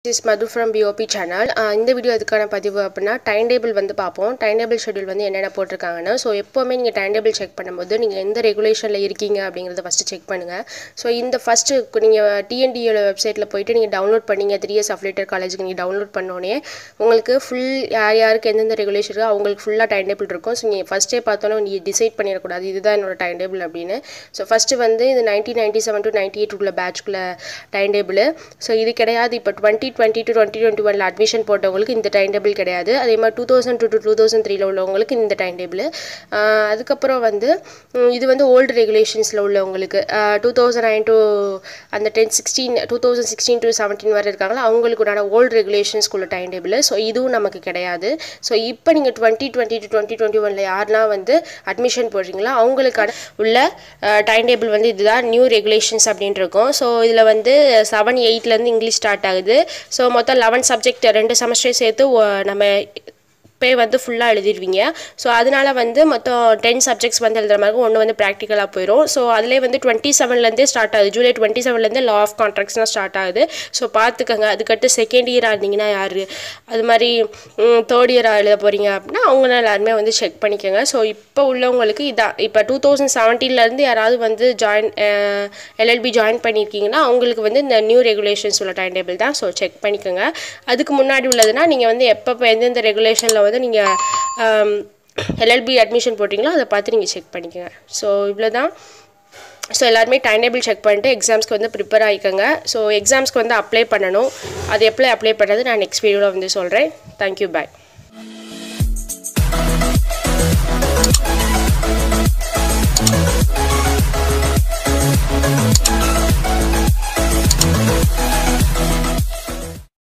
is Madhu from POP channel இந்த video எதுக்கான பதிவு அப்படின்னா டைம் டேபிள் வந்து பார்ப்போம் டைம் டேபிள் ஷெட்யூல் வந்து என்னென்ன போட்டிருக்காங்கன்னு ஸோ எப்போவுமே நீங்கள் டைம் டேபிள் செக் பண்ணும்போது நீங்கள் எந்த ரெகுலேஷனில் இருக்கீங்க அப்படிங்கிறத ஃபஸ்ட்டு செக் பண்ணுங்கள் ஸோ இந்த ஃபஸ்ட்டு நீங்கள் டிஎன்டியோட வெப்சைட்டில் போயிட்டு நீங்கள் டவுன்லோட் பண்ணீங்க த்ரீ இயர்ஸ் அஃப்லேட்டர் காலேஜுக்கு நீங்கள் டவுன்லோட் பண்ணோன்னே உங்களுக்கு ஃபுல் யார் யாருக்கு எந்தெந்த ரெகுலேஷன் இருக்கோ அவங்களுக்கு ஃபுல்லாக டைம் டேபிள் இருக்கும் ஸோ நீங்கள் ஃபஸ்ட்டே பார்த்தோன்னே நீங்கள் டிசைட் பண்ணிடக்கூடாது இதுதான் என்னோட டைம் டேபிள் அப்படின்னு ஸோ ஃபஸ்ட்டு வந்து இது nineteen ninety seven to ninety eight உள்ள பேட்ச்குள்ள டைம் டேபிள் ஸோ இது கிடையாது இப்போ twenty twenty to twenty twenty ஒனில் அட்மிஷன் போட்டவங்களுக்கு இந்த டைம் டேபிள் கிடையாது அதே மாதிரி two thousand two to two thousand த்ரீல உள்ளவங்களுக்கு இந்த டைம் டேபிள் அதுக்கப்புறம் வந்து உம், இது வந்து ஓல்டு ரெகுலேஷன்ஸில் உள்ளவங்களுக்கு டூ தௌசண்ட் நைன் டு அந்த ten sixteen two thousand sixteen to seventeen வரை இருக்காங்களா அவங்களுக்கு உண்டான ஓல்டு ரெகுலேஷன்ஸ்குள்ள டைம் டேபிள் ஸோ இதுவும் நமக்கு கிடையாது ஸோ இப்போ நீங்கள் twenty twenty to twenty twenty ஒனில் யாரெல்லாம் வந்து அட்மிஷன் போடுறீங்களோ அவங்களுக்கான உள்ள டைம் டேபிள் வந்து இதுதான் நியூ ரெகுலேஷன்ஸ் அப்படின்னு இருக்கும் ஸோ இதில் வந்து செவன் எயிட்லேருந்து இங்கிலீஷ் ஸ்டார்ட் ஆகுது ஸோ மொத்தம் லெவன் சப்ஜெக்ட் ரெண்டு செமஸ்டரையும் சேர்த்து ஒ- நம்ம பே வந்து ஃபுல்லாக எழுதிடுவீங்க ஸோ அதனால வந்து மொத்தம் டென் சப்ஜெக்ட்ஸ் வந்து எழுதுற மாதிரி ஒன்று வந்து ப்ராக்டிக்கலாக போயிடும் ஸோ அதிலே வந்து டுவெண்ட்டி செவன்லேருந்தே ஸ்டார்ட் ஆகுது ஜூலை டுவெண்ட்டி செவன்லேருந்தே லா ஆஃப் கான்ட்ராக்ட்ஸ்லாம் ஸ்டார்ட் ஆகுது ஸோ பார்த்துக்கங்க அதுக்கடுத்து செகண்ட் இயராக இருந்தீங்கன்னா யார் அது மாதிரி தேர்ட் இயராக எழுத போகிறீங்க அப்படின்னா அவங்க எல்லாருமே வந்து செக் பண்ணிக்கோங்க ஸோ இப்போ உள்ளவங்களுக்கு இதான் இப்போ டூ தௌசண்ட் செவன்டீன்லேருந்து யாராவது வந்து ஜாயின் எல்எல்பி ஜாயின் பண்ணியிருக்கீங்கன்னா அவங்களுக்கு வந்து இந்த நியூ ரெகுலேஷன்ஸ் உள்ள டைம் டேபிள் தான் ஸோ செக் பண்ணிக்கோங்க அதுக்கு முன்னாடி உள்ளதுன்னா நீங்கள் வந்து எப்பப்போ எந்தெந்த ரெகுலேஷனில் வந்து நீங்கள் எல்எல்பி அட்மிஷன் போட்டிங்களோ அதை பார்த்து நீங்கள் செக் பண்ணிக்கோங்க ஸோ இவ்வளோ தான் ஸோ எல்லாருமே டைம் டேபிள் செக் பண்ணிட்டு எக்ஸாம்ஸ்க்கு வந்து ப்ரிப்பேர் ஆகிக்கோங்க ஸோ எக்ஸாம்ஸ்க்கு வந்து அப்ளை பண்ணணும் அது எப்படி அப்ளை பண்ணுறது நான் நெக்ஸ்ட் வீடியோவில் வந்து சொல்கிறேன் தேங்க்யூ பாய்